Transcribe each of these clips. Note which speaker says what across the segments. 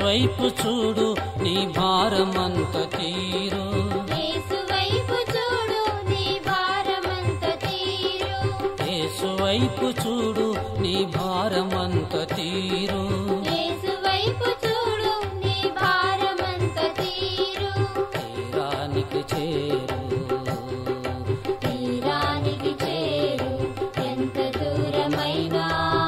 Speaker 1: వైపు చూడు నీ భారమంత తీరు
Speaker 2: యేసు వైపు చూడు నీ భారమంత తీరు
Speaker 1: యేసు వైపు చూడు నీ భారమంత తీరు
Speaker 2: యేసు వైపు చూడు నీ భారమంత తీరు
Speaker 1: తీరానికి చేరు
Speaker 2: తీరానికి చేరు ఎంత దూరమైనా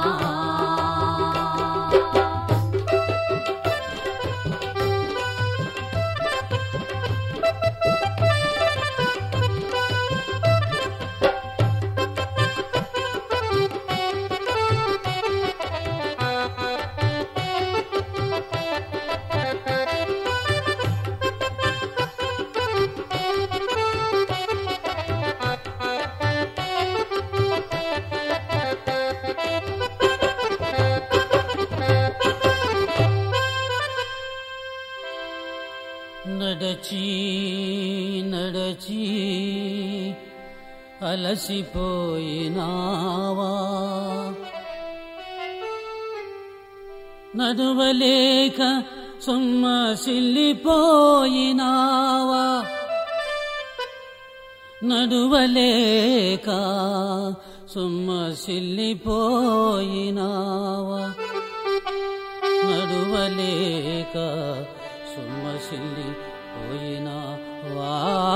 Speaker 1: నడచి నడచి అలసిపోయినావా నడువలేక సొమ్మసిల్లిపోయినావా నడువలేక సొమ్మసిల్లిపోయినావా నడువలేక సుమ్మసిల్లి పోయినా వా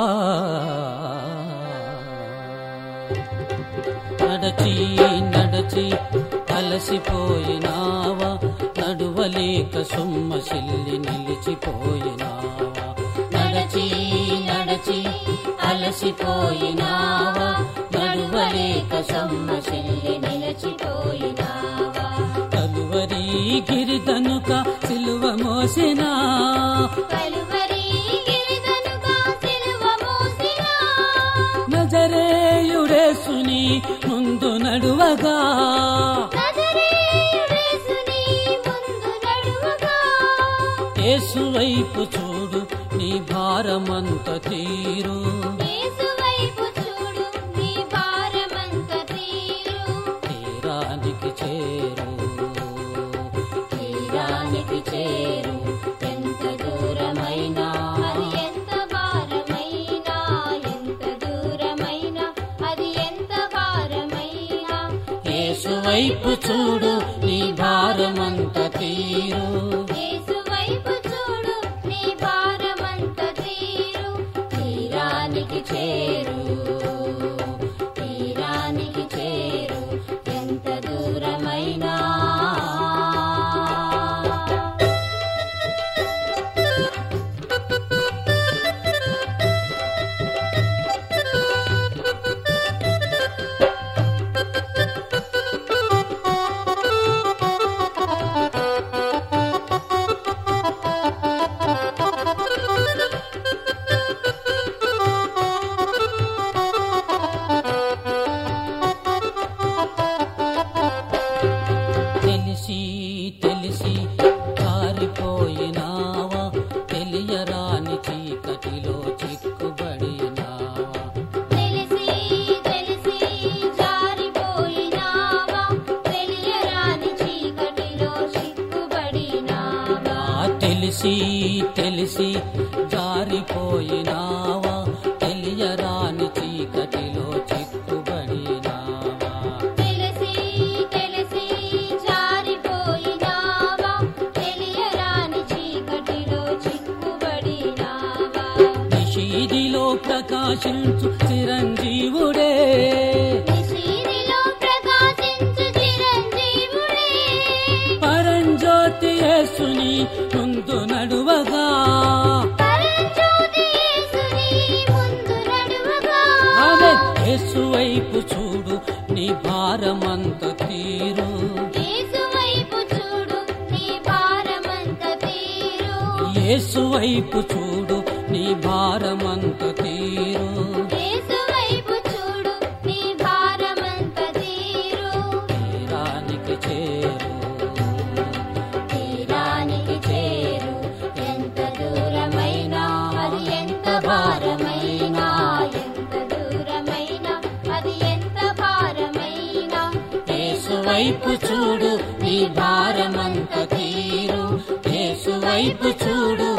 Speaker 1: నడచి నడచి అలసిపోయినావా నడువలేక సుమ్మసిల్లి నిలిచిపోయినావా నడచి నడచి అలసిపోయినావా నడువలేక సొమ్మసిల్లి
Speaker 2: నిలచిపోయినావా
Speaker 1: కలువరి గిరిదనుక సిలువ మోసినా
Speaker 2: కలువరి గిరిదనుక సిలువ మోసినా
Speaker 1: నజరేయుడేసుని ముందు నడువగా
Speaker 2: నజరేయుడేసుని ముందు నడువగా
Speaker 1: యేసు వైపు చూడు నీ భారమంత తీరు
Speaker 2: యేసు వైపు చూడు నీ భారమంత తీరు
Speaker 1: తీరానికి చేరు
Speaker 2: తీరానికి చేరు ఎంత దూరమైనా అది ఎంత భారమైనా ఎంత దూరమైనా అది ఎంత భారమైనా
Speaker 1: యేసు వైపు చూడు నీ భారమంత తీరు
Speaker 2: యేసు వైపు చూడు నీ భారమంత తీరు తీరానికి చేరు తీరానికి చేరు ఎంత దూరమైనా
Speaker 1: తెలిసి తెలిసి కారిపోయినావా తెలియరాని చీకటిలో చిక్కుబడినావా
Speaker 2: తెలిసి తెలిసి జారిపోయినావా తెలియరాని చీకటిలో చిక్కుబడినావా
Speaker 1: ఆ తెలిసి తెలిసి జారిపోయినావా తెలియరాని చీకటిలో చిక్కుబడినావా
Speaker 2: తెలిసి తెలిసి జారిపోయినావా తెలియరాని చీకటిలో చిక్కుబడినావా
Speaker 1: నిషీదిలో ప్రకాశించు చిరంజీవుడే
Speaker 2: నిశీదిలో ప్రకాశించు చిరంజీవుడే
Speaker 1: పరంజ్యోతి యేసుని ముందు నడువగా
Speaker 2: పరంజ్యోతి యేసుని ముందు నడువగా
Speaker 1: ఆమె యేసు వైపు చూడు నీ భారమంత తీరు
Speaker 2: యేసు వైపు చూడు నీ భారమంత తీరు
Speaker 1: యేసు వైపు చూడు నీ భారమంత తీరు
Speaker 2: యేసు వైపు చూడు నీ భారమంత తీరు
Speaker 1: తీరానికి చేరు
Speaker 2: తీరానికి చేరు ఎంత దూరమైనా అది ఎంత భారమైనా ఎంత దూరమైనా అది ఎంత భారమైనా
Speaker 1: యేసు వైపు చూడు నీ భారమంత తీరు యేసు వైపు చూడు